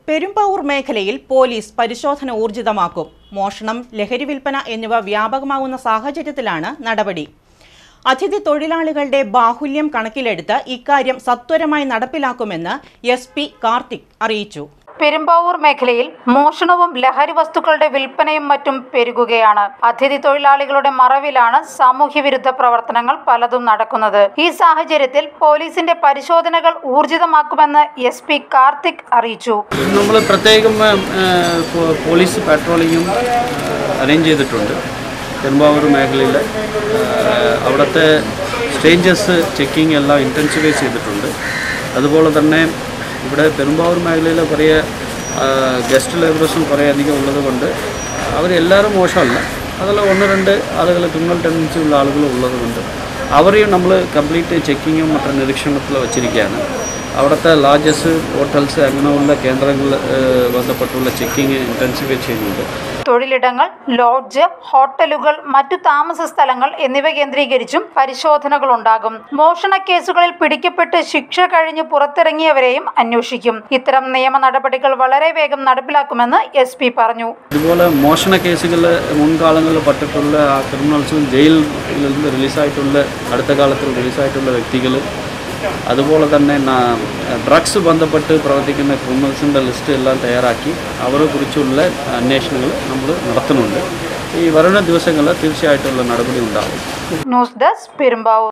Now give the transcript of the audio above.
പെരുമ്പാവൂർ മേഖലയിൽ പോലീസ് പരിശോധന ഊർജിതമാക്കും മോഷണം ലഹരി വിൽപ്പന എന്നിവ വ്യാപകമാകുന്ന സാഹചര്യത്തിലാണ് നടപടി അതിഥി തൊഴിലാളികളുടെ ബാഹുല്യം കണക്കിലെടുത്ത് ഇക്കാര്യം സത്വരമായി നടപ്പിലാക്കുമെന്ന് എസ് പി കാർത്തിക് അറിയിച്ചു പെരുമ്പാവൂർ മേഖലയിൽ മോഷണവും ലഹരി വസ്തുക്കളുടെ വിൽപ്പനയും മറ്റും പെരുകുകയാണ് അതിഥി തൊഴിലാളികളുടെ മറവിലാണ് സാമൂഹ്യവിരുദ്ധ പ്രവർത്തനങ്ങൾ പലതും നടക്കുന്നത് ഈ സാഹചര്യത്തിൽ പോലീസിന്റെ പരിശോധനകൾ ഊർജിതമാക്കുമെന്ന് എസ് പി കാർത്തിക് അറിയിച്ചു നമ്മൾ പ്രത്യേകം ആ, പോ- പോലീസ് പാട്രോളിങ്ങും അറേഞ്ച് ചെയ്തിട്ടുണ്ട് പെരുമ്പാവൂർ മേഖലയിൽ ആ, അവിടുത്തെ സ്റ്റേഞ്ചസ് ചെക്കിംഗ് എല്ലാം ഇൻറ്റൻസിഫൈസ് ചെയ്തിട്ടുണ്ട് അതുപോലെ തന്നെ ഇവിടെ പെരുമ്പാവൂർ മേഖലയിൽ കുറേ ഗസ്റ്റ് ലേബേഴ്സും കുറേ അധികം ഉള്ളത് കൊണ്ട് അവരെല്ലാവരും മോശമല്ല അതിൽ ഒന്ന് രണ്ട് ആളുകൾ ക്രിമിനൽ ടെൻഡൻസി ഉള്ള ആളുകൾ ഉള്ളത് കൊണ്ട് അവരെയും നമ്മൾ കംപ്ലീറ്റ് ചെക്കിങ്ങും മറ്റു നിരീക്ഷണത്തിൽ വച്ചിരിക്കുകയാണ് അവിടുത്തെ ലാഡ്ജസ് ഹോട്ടൽസ് അങ്ങനെയുള്ള കേന്ദ്രങ്ങൾ ബന്ധപ്പെട്ടുള്ള ചെക്കിങ് ഇൻറ്റൻസിഫൈ ചെയ്യുന്നുണ്ട് തൊഴിലിടങ്ങൾ ലോഡ്ജ് ഹോട്ടലുകൾ മറ്റു താമസ സ്ഥലങ്ങൾ എന്നിവ കേന്ദ്രീകരിച്ചും പരിശോധനകൾ ഉണ്ടാകും മോഷണ കേസുകളിൽ പിടിക്കപ്പെട്ട് ശിക്ഷ കഴിഞ്ഞ് പുറത്തിറങ്ങിയവരെയും അന്വേഷിക്കും ഇത്തരം നിയമ നടപടികൾ വളരെ വേഗം നടപ്പിലാക്കുമെന്ന് എസ് പി പറഞ്ഞു ഇതുപോലെ മോഷണ കേസുകൾ മുൻകാലങ്ങളിൽ പെട്ടിട്ടുള്ള ആ ക്രിമിനൽസും ജയിലിൽ നിന്ന് റിലീസായിട്ടുള്ള അടുത്ത കാലത്തിൽ റിലീസായിട്ടുള്ള വ്യക്തികൾ അതുപോലെ തന്നെ ഡ്രഗ്സ് ബന്ധപ്പെട്ട് പ്രവർത്തിക്കുന്ന ക്രിമിനൽസിൻ്റെ ലിസ്റ്റ് എല്ലാം തയ്യാറാക്കി അവരെ കുറിച്ചുള്ള അന്വേഷണങ്ങൾ നമ്മൾ നടത്തുന്നുണ്ട് ഈ വരുന്ന ദിവസങ്ങളിൽ തീർച്ചയായിട്ടുള്ള നടപടി ഉണ്ടാകും ന്യൂസ് ഡെസ്ക് പെരുമ്പാവൂർ